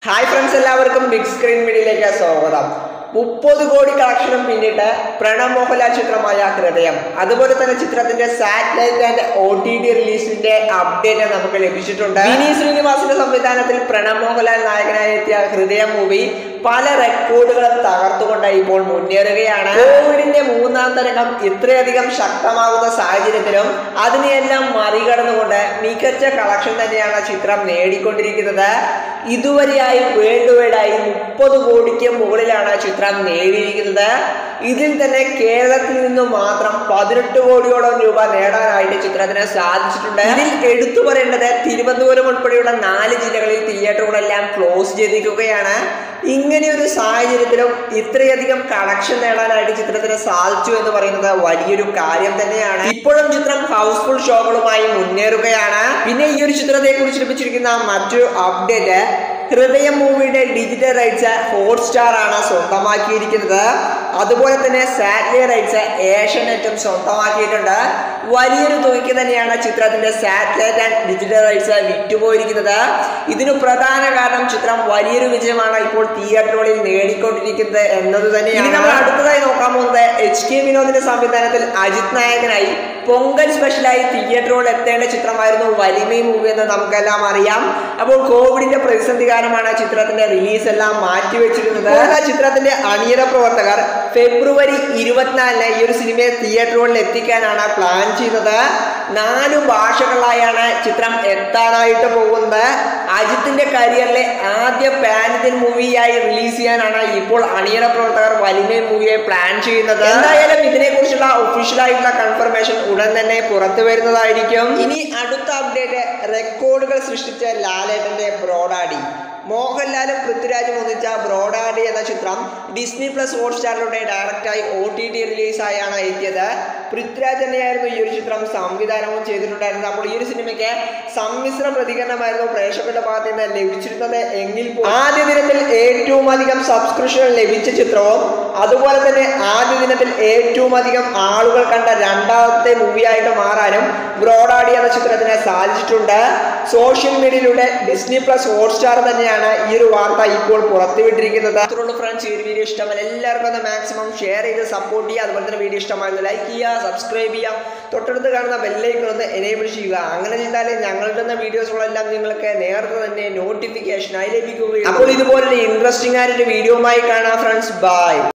hi friends എല്ലാവർക്കും big screen മീഡിയയിലേക്ക് സ്വാഗതം മുപ്പത് കോടി കളക്ഷനും പിന്നിട്ട് പ്രണവ് മോഹൻലാൽ ചിത്രമായ ഹൃദയം അതുപോലെ തന്നെ ചിത്രത്തിന്റെ satellite and O T T റിലീസിന്റെ അപ്ഡേറ്റ് നമുക്ക് ലഭിച്ചിട്ടുണ്ട് വിനീത് ശ്രീനിവാസിന്റെ സംവിധാനത്തിൽ പ്രണവ് മോഹൻലാൽ നായകനായി എത്തിയ ഹൃദയം മൂവി പല റെക്കോർഡുകളും തകർത്തുകൊണ്ട് ഇപ്പോൾ മുന്നേറുകയാണ് കോവിഡിന്റെ മൂന്നാം തരംഗം ഇത്രയധികം ശക്തമാകുന്ന സാഹചര്യത്തിലും അതിനെയെല്ലാം മറികടന്നുകൊണ്ട് മികച്ച കളക്ഷൻ തന്നെയാണ് ചിത്രം നേടിക്കൊണ്ടിരിക്കുന്നത് ഇതുവരെയായി വേൾഡ് വൈഡായി മുപ്പത് കോടിക്ക് മുകളിലാണ് ചിത്രം നേടിയിരിക്കുന്നത് ഇതിൽ തന്നെ കേരളത്തിൽ നിന്നും മാത്രം പതിനെട്ട് കോടിയോളം രൂപ നേടാനായിട്ട് ചിത്രത്തിന് സാധിച്ചിട്ടുണ്ട് ഇതിൽ എടുത്തു പറയേണ്ടത് തിരുവനന്തപുരം ഉൾപ്പെടെയുള്ള നാല് ജില്ലകളിൽ തിയേറ്ററുകളെല്ലാം ക്ലോസ് ചെയ്തിരിക്കുകയാണ് ഇങ്ങനെ ഒരു സാഹചര്യത്തിലും ഇത്രയധികം കളക്ഷൻ നേടാനായിട്ട് ചിത്രത്തിന് സാധിച്ചു എന്ന് പറയുന്നത് വലിയൊരു കാര്യം തന്നെയാണ് ഇപ്പോഴും ചിത്രം ഹൗസ്ഫുൾ ഷോകളുമായി മുന്നേറുകയാണ് പിന്നെ ഈ ഒരു ചിത്രത്തെ കുറിച്ച് ലഭിച്ചിരിക്കുന്ന മറ്റൊരു അപ്ഡേറ്റ് ഹൃദയം മൂവിയുടെ ഡിജിറ്റൽ റൈറ്റ്സ് ഹോട്ട്സ്റ്റാർ ആണ് സ്വന്തമാക്കിയിരിക്കുന്നത് അതുപോലെ തന്നെ സാറ്റലൈറ്റ് റൈറ്റ്സ് ഏഷ്യനെറ്റും സ്വന്തമാക്കിയിട്ടുണ്ട് വലിയൊരു തുകയ്ക്ക് തന്നെയാണ് ചിത്രത്തിന്റെ സാറ്റലൈറ്റ് ആൻഡ് ഡിജിറ്റൽ റൈറ്റ്സ് വിറ്റുപോയിരിക്കുന്നത് ഇതിനു പ്രധാന കാരണം ചിത്രം വലിയൊരു വിജയമാണ് ഇപ്പോൾ തിയേറ്ററുകളിൽ നേടിക്കൊണ്ടിരിക്കുന്നത് എന്നത് തന്നെയാണ് ഇനി നമ്മൾ അടുത്തതായി നോക്കാൻ പോകുന്നത് എച്ച് കെ വിനോദിന്റെ സംവിധാനത്തിൽ അജിത് നായകനായി പൊങ്കൽ സ്പെഷ്യലായി തിയേറ്ററുകളിൽ എത്തേണ്ട ചിത്രമായിരുന്നു വലിമൈ മൂവി എന്ന് നമുക്കെല്ലാം അറിയാം അപ്പോൾ കോവിഡിന്റെ പ്രതിസന്ധി കാരണമാണ് ചിത്രത്തിന്റെ റിലീസ് എല്ലാം മാറ്റിവെച്ചിരുന്നത് ആ ചിത്രത്തിന്റെ അണിയറ പ്രവർത്തകർ ഫെബ്രുവരി ഇരുപത്തിനാലിന് ഈ ഒരു സിനിമയെ തിയേറ്ററുകളിൽ എത്തിക്കാനാണ് പ്ലാൻ ചെയ്യുന്നത് നാലു ഭാഷകളിലായാണ് ചിത്രം എത്താനായിട്ട് പോകുന്നത് അജിത്തിന്റെ കരിയറിലെ ആദ്യ പാൻ ഇന്ത്യൻ മൂവിയായി റിലീസ് ചെയ്യാനാണ് ഇപ്പോൾ അണിയറ പ്രവർത്തകർ വലിമൈ മൂവിയെ പ്ലാൻ ചെയ്യുന്നത് എന്തായാലും ഇതിനെക്കുറിച്ചുള്ള ഒഫീഷ്യൽ ആയിട്ടുള്ള കൺഫർമേഷൻ ഉടൻ തന്നെ പുറത്തു വരുന്നതായിരിക്കും ഇനി അടുത്ത അപ്ഡേറ്റ് റെക്കോർഡുകൾ സൃഷ്ടിച്ച ലാലേട്ടന്റെ ബ്രോഡാഡി മോഹൻലാലും പൃഥ്വിരാജും ഒന്നിച്ച ബ്രോഡാഡി എന്ന ചിത്രം ഡിസ്നി പ്ലസ് ഹോട്ട്സ്റ്റാറിലൂടെ ഡയറക്റ്റായി ഒ ടി ടി റിലീസായാണ് എത്തിയത് പൃഥ്വിരാജ് തന്നെയായിരുന്നു ഈ ഒരു ചിത്രം സംവിധാനവും ചെയ്തിട്ടുണ്ടായിരുന്നത് അപ്പോൾ ഈ ഒരു സിനിമയ്ക്ക് സമ്മിശ്ര പ്രതികരണമായിരുന്നു പ്രേക്ഷകരുടെ ഭാഗത്ത് നിന്ന് ലഭിച്ചിരുന്നത് എങ്കിൽ പോലും ആദ്യ ദിനത്തിൽ ഏറ്റവും അധികം സബ്സ്ക്രിപ്ഷൻ ലഭിച്ച ചിത്രവും അതുപോലെ തന്നെ ആദ്യ ദിനത്തിൽ ഏറ്റവും അധികം ആളുകൾ കണ്ട രണ്ടാമത്തെ മൂവിയായിട്ട് മാറാനും ബ്രോഡാഡി എന്ന ചിത്രത്തിന് സാധിച്ചിട്ടുണ്ട് സോഷ്യൽ മീഡിയയിലൂടെ ഡിസ്നി പ്ലസ് ഹോട്ട്സ്റ്റാർ തന്നെയാണ് ഈ ഒരു വാർത്ത ഇപ്പോൾ പുറത്തുവിട്ടിരിക്കുന്നത് അത്രയുള്ള ഫ്രണ്ട്സ് ഈ ഒരു വീഡിയോ ഇഷ്ടമല്ല എല്ലാവർക്കും ഒന്ന് മാക്സിമം ഷെയർ ചെയ്ത് സപ്പോർട്ട് ചെയ്യുക അതുപോലെ തന്നെ വീഡിയോ ഇഷ്ടമായിരുന്നു ലൈക്ക് ചെയ്യുക സബ്സ്ക്രൈബ് ചെയ്യുക തൊട്ടടുത്ത് കാണുന്ന ബെല്ലൈക്കൺ ഒന്ന് എനേബിൾ ചെയ്യുക അങ്ങനെ ചെയ്താൽ ഞങ്ങളുടെ വീഡിയോസുകളെല്ലാം നിങ്ങൾക്ക് നേരത്തെ തന്നെ നോട്ടിഫിക്കേഷനായി ലഭിക്കുകയും അപ്പോൾ ഇതുപോലൊരു ഇൻട്രസ്റ്റിംഗ് ആയിട്ട് വീഡിയോയുമായി കാണാം ഫ്രണ്ട്സ് ബൈ